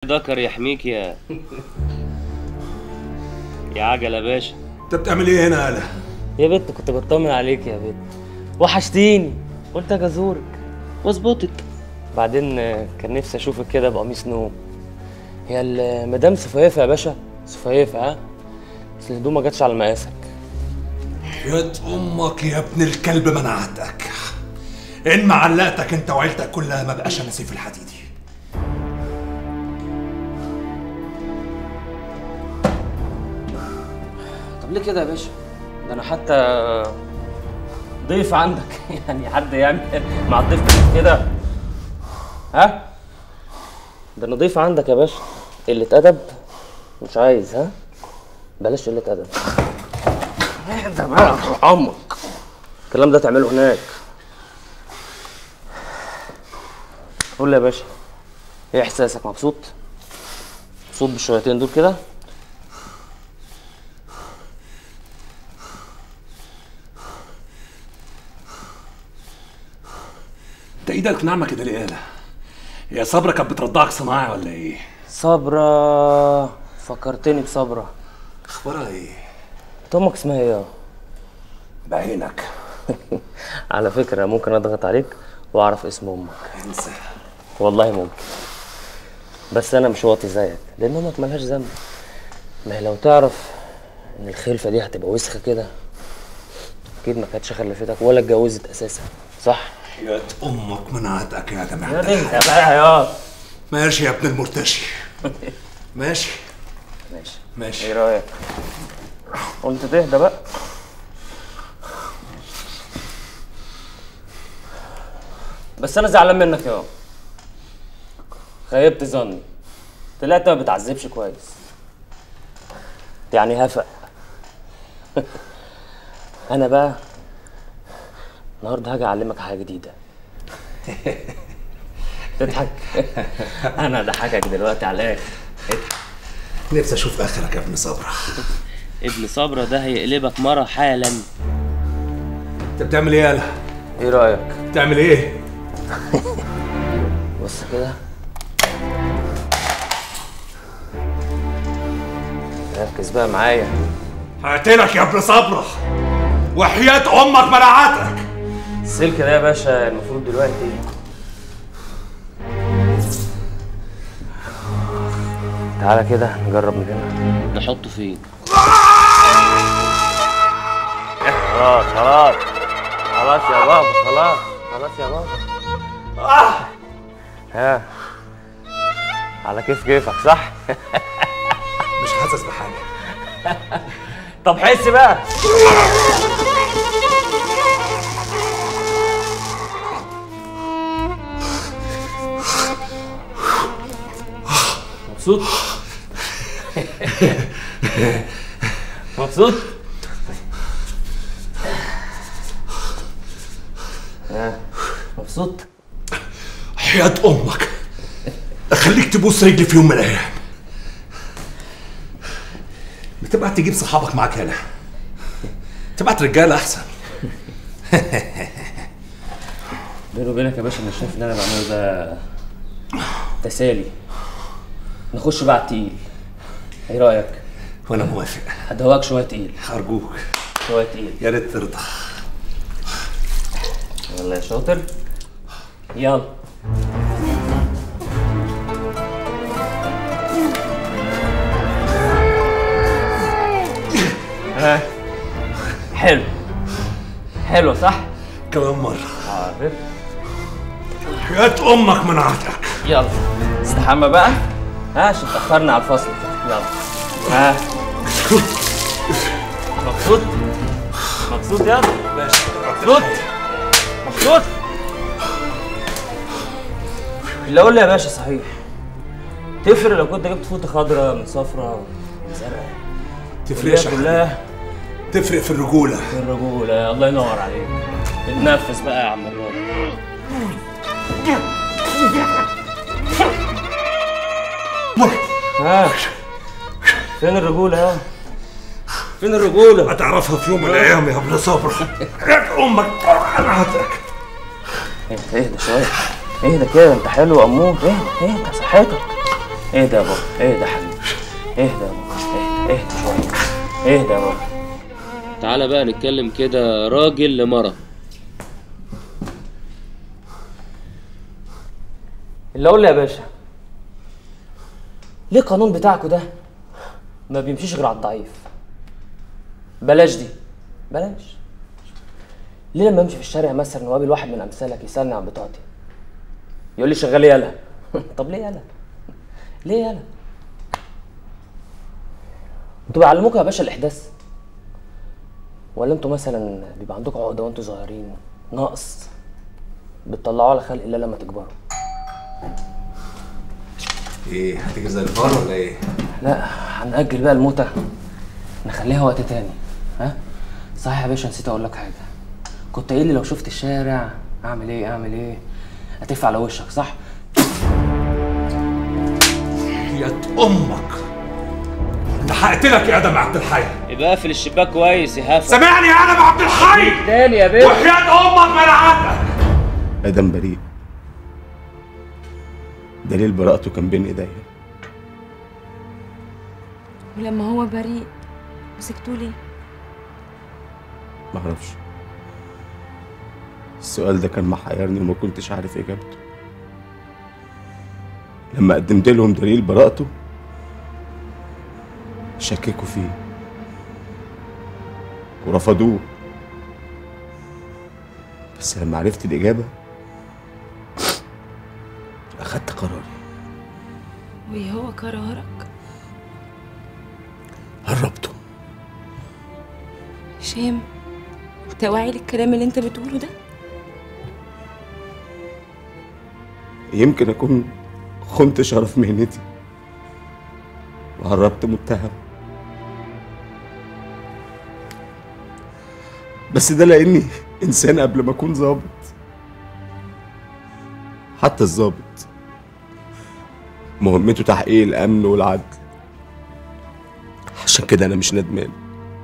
ذكر يحميك يا يا عجل يا باشا انت بتعمل ايه هنا يالا يا بت كنت بطمن عليك يا بت وحشتيني قلت اجي ازورك واظبطك بعدين آه، كان نفسي اشوفك كده بقميص نوم هي المدام سفيفه يا باشا سفيفه ها بس الهدوم ما جاتش على مقاسك يا امك يا ابن الكلب منعتك ان ما علقتك انت وعيلتك كلها ما بقاش انا سيف الحديدي طب ليه كده يا باشا ده انا حتى ضيف عندك يعني حد يعمل مع الضيف كده ها ده انا ضيف عندك يا باشا قلة أدب مش عايز ها بلاش قلة أدب ده بقى عمك الكلام ده تعمله هناك قول لي يا باشا ايه احساسك مبسوط مبسوط بالشويتين دول كده انت ايدك ناعمه كده ليه يالا يا صبرا كانت بترضعك صناعي ولا ايه صبرا فكرتني بصبرا اخبارها ايه انت امك اسمها ايه بعينك على فكره ممكن اضغط عليك واعرف اسم امك انسى والله ممكن بس انا مش واطي زيك لان امك ملهاش ذنب ما هي لو تعرف ان الخلفه دي هتبقى وسخه كده اكيد ما كانتش خلفتك ولا اتجوزت اساسا صح يا امك منعتك يا جماعه يا بنت بقى يا ماشي يا ابن المرتشي ماشي ماشي ماشي ايه رايك قلت تهدى بقى بس انا زعلان منك يا خيبت ظني طلعت ما بتعذبش كويس يعني هفق انا بقى النهارده هاجي اعلمك حاجه جديده تضحك انا اضحكك دلوقتي على الاخر نفسي اشوف اخرك يا ابن صبرا ابن صبرا ده هيقلبك مرة حالا انت بتعمل ايه يالا ايه رايك بتعمل ايه بص كده ركز بقى معايا هقتلك يا ابن صبرا وحياة امك منعتك السلك ده يا باشا المفروض دلوقتي تعالى كده نجرب من هنا نحطه فين خلاص خلاص خلاص يا بابا خلاص خلاص يا بابا ها على كيف كيفك صح مش حاسس بحاجه طب حس بقى مبسوط مبسوط ها مبسوط حياة امك اخليك تبوس رجلي في يوم من الايام بتبعت تجيب صحابك معاك هنا تبعت رجاله احسن بيني وبينك يا باشا انا شايف ان انا بعمله ده تسالي نخش بقى على التقيل ايه رايك؟ وانا موافق هدوقك شويه تقيل ارجوك شويه تقيل يا ريت ترضى يلا يا شاطر يلا ها حلو حلو صح؟ كمان مره حاضر حياة امك منعتك يلا استحمى بقى ها عشان تأخرنا على الفصل يلا ها مبسوط مبسوط يلا مبسوط مبسوط اللي اقول لي يا باشا صحيح تفرق لو كنت جبت فوطه خضراء من صفراء من زرقاء تفرقش يا كلها حبيبي. تفرق في الرجوله في الرجوله الله ينور عليك اتنفس بقى يا عم الراجل ها فين الرجوله يا فين الرجوله هتعرفها في يوم من الايام يا ابن صبرا حياة امك منعتك اهدى اهدى شويه اهدى كده انت حلو يا امور اهدى اهدى صحتك اهدى يا بابا اهدى يا حبيبي اهدى يا بابا اهدى اهدى شويه اهدى يا بابا تعالى بقى نتكلم كده راجل لمرة اللي اقول لي يا باشا ليه القانون بتاعكوا ده ما بيمشيش غير على الضعيف بلاش دي بلاش ليه لما امشي في الشارع مثلا وقابل واحد من امثالك يسالني عن بطاقتي يقول لي شغال يالا طب ليه يالا ليه يالا انتوا بيعلموكوا يا باشا الاحداث ولا انتوا مثلا بيبقى عندكم عقده وانتوا صغيرين ناقص بتطلعوه على خلق الله لما تكبروا ايه هتيجي زي الفار ولا ايه؟ لا هنأجل بقى الموتة نخليها وقت تاني ها صحيح يا باشا نسيت اقول لك حاجة كنت قايل لي لو شفت الشارع اعمل ايه اعمل ايه هتقف على وشك صح يا امك انا هقتلك يا ادم عبد الحي يبقى اقفل الشباك كويس يا هفا سامعني يا ادم عبد الحي تاني يا باشا وحياة امك منعتك ادم بريء دليل براءته كان بين ايديا ولما هو بريء مسكتوه ليه؟ معرفش السؤال ده كان محيرني وما كنتش عارف اجابته لما قدمت لهم دليل براءته شككوا فيه ورفضوه بس لما عرفت الإجابة أخدت قراري وايه هو قرارك؟ هربته هشام انت واعي للكلام اللي انت بتقوله ده؟ يمكن أكون خنت شرف مهنتي وهربت متهم بس ده لأني إنسان قبل ما أكون ظابط حتى الظابط مهمته تحقيق الأمن والعدل عشان كده أنا مش ندمان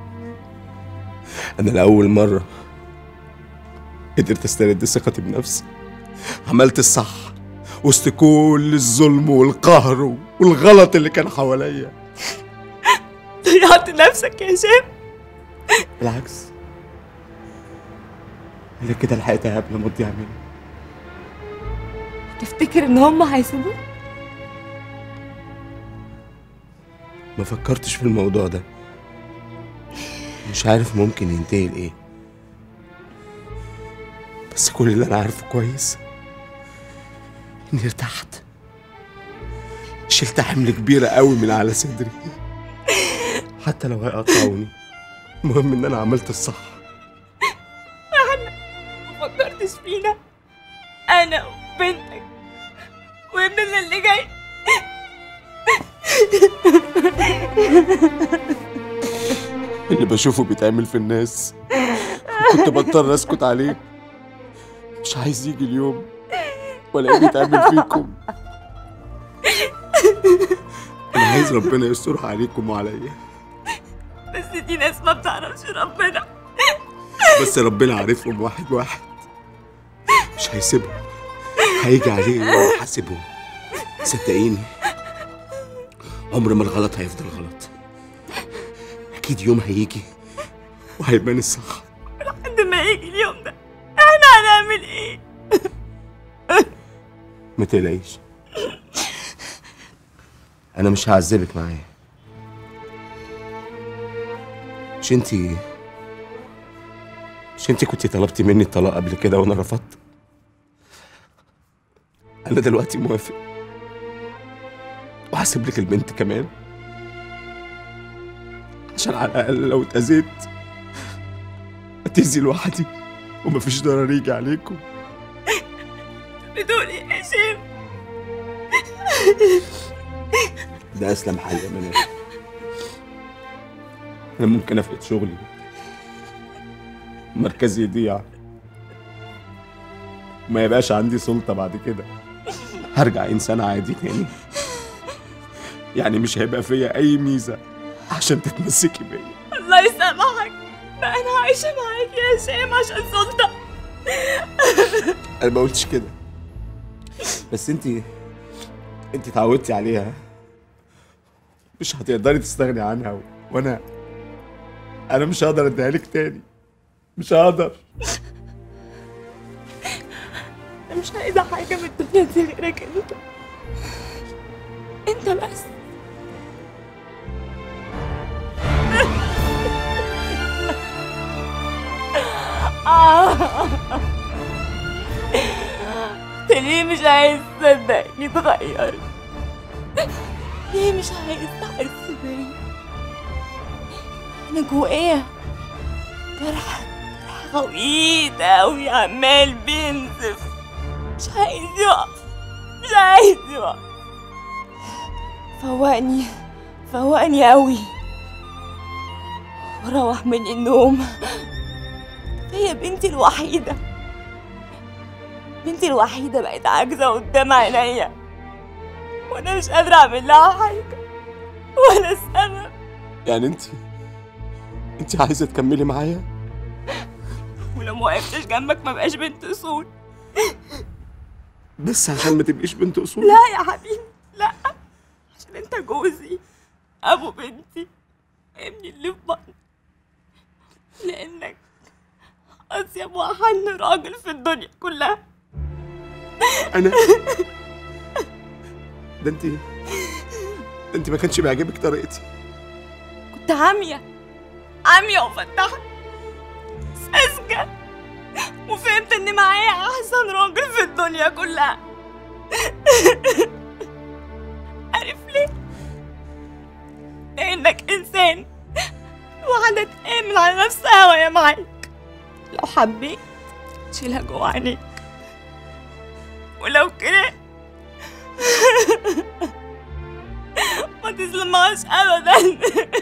أنا لأول مرة قدرت أسترد ثقتي بنفسي عملت الصح وسط كل الظلم والقهر والغلط اللي كان حواليا ضيعت نفسك يا هشام بالعكس اللي كده لحقتها قبل ما تضيع مني تفتكر ان هم هيسيبوك؟ ما فكرتش في الموضوع ده مش عارف ممكن ينتهي لايه بس كل اللي انا عارفه كويس اني ارتحت شلت حمل كبيرة قوي من على صدري حتى لو هيقطعوني المهم ان انا عملت الصح ما فكرتش فينا انا وبنتك وابننا اللي جاي اللي بشوفه بيتعمل في الناس كنت بضطر اسكت عليه مش عايز يجي اليوم ولا ايه بيتعمل فيكم انا عايز ربنا يسترها عليكم وعليا بس دي ناس ما بتعرفش ربنا بس ربنا عارفهم واحد واحد مش هيسيبهم هيجي عليه يوم يحاسبهم صدقيني عمر ما الغلط هيفضل غلط اكيد يوم هيجي وهيبان الصح لحد ما يجي اليوم ده احنا هنعمل ايه؟ ما تقلقيش انا مش هعذبك معايا مش انتي مش انتي كنتي طلبتي مني الطلاق قبل كده وانا رفضت انا دلوقتي موافق وهسيب لك البنت كمان عشان على الاقل لو اتاذيت اتاذي لوحدي ومفيش ضرر يجي عليكم بتقول ايه يا هشام؟ ده اسلم حل يا منى انا ممكن افقد شغلي مركزي يضيع ما يبقاش عندي سلطة بعد كده هرجع انسان عادي تاني يعني مش هيبقى فيا اي ميزة عشان تتمسكي بيا الله يسامحك بقى انا عايشه معاك يا هشام عشان سلطه انا ما قلتش كده بس انت انت اتعودتي عليها مش هتقدري تستغني عنها و... وانا انا مش هقدر اديها لك تاني مش هقدر انا مش عايزه حاجه من الدنيا دي غيرك انت انت بس انت ليه مش عايز تصدقني اتغيرت ليه مش عايز تحس بيا انا جوايا جرح جرح غويط اوي عمال بينزف مش عايز يقف مش عايز يقف فوقني فوقني اوي وروح من النوم هي بنتي الوحيدة بنتي الوحيدة بقت عاجزة قدام عينيا وانا مش قادرة اعمل لها حاجة ولا سبب يعني انت انت عايزه تكملي معايا ولو ما وقفتش جنبك ما بقاش بنت اصول بس عشان ما تبقيش بنت اصول لا يا حبيبي لا عشان انت جوزي ابو بنتي ابني اللي في بطني لانك اطيب واحن راجل في الدنيا كلها انا ده انت ده انت ما كانش بيعجبك طريقتي كنت عامية عامية وفتحت ساذجة وفهمت ان معايا احسن راجل في الدنيا كلها عارف ليه؟ لانك انسان واحدة تآمن على نفسها وهي معاك لو حبيت تشيلها جوا عينيك ولو كده ما تظلمهاش ابدا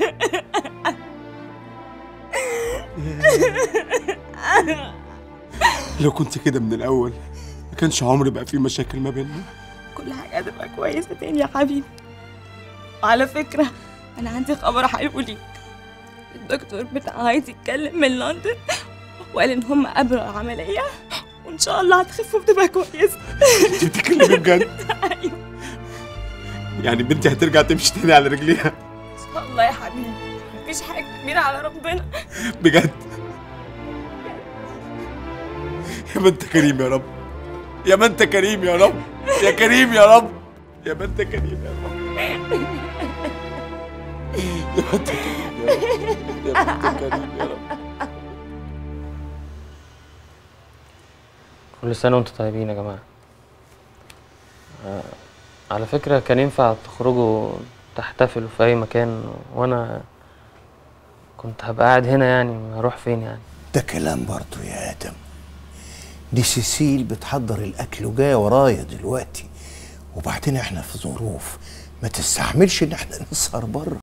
لو كنت كده من الاول ما كانش عمري بقى في مشاكل ما بيننا كل حاجة هتبقى كويسة تاني يا حبيبي وعلى فكرة أنا عندي خبر حلو ليك الدكتور بتاع عايز يتكلم من لندن وقال إن هم قبلوا العملية وإن شاء الله هتخف وتبقى كويسة انت بتتكلمي بجد أيوة يعني بنتي هترجع تمشي تاني على رجليها إن شاء الله يا حبيبي مفيش حاجة كبيرة على ربنا بجد يا ما انت كريم يا رب يا ما انت كريم يا رب يا كريم يا رب يا ما انت كريم يا رب يا ما انت كريم يا رب يا ما انت كريم يا رب كل سنة وانتم طيبين يا جماعة آه، على فكرة كان ينفع تخرجوا تحتفلوا في أي مكان وأنا كنت هبقى قاعد هنا يعني هروح فين يعني ده كلام برضو يا آدم دي سيسيل بتحضر الأكل وجاية ورايا دلوقتي وبعدين احنا في ظروف ما تستحملش ان احنا نسهر بره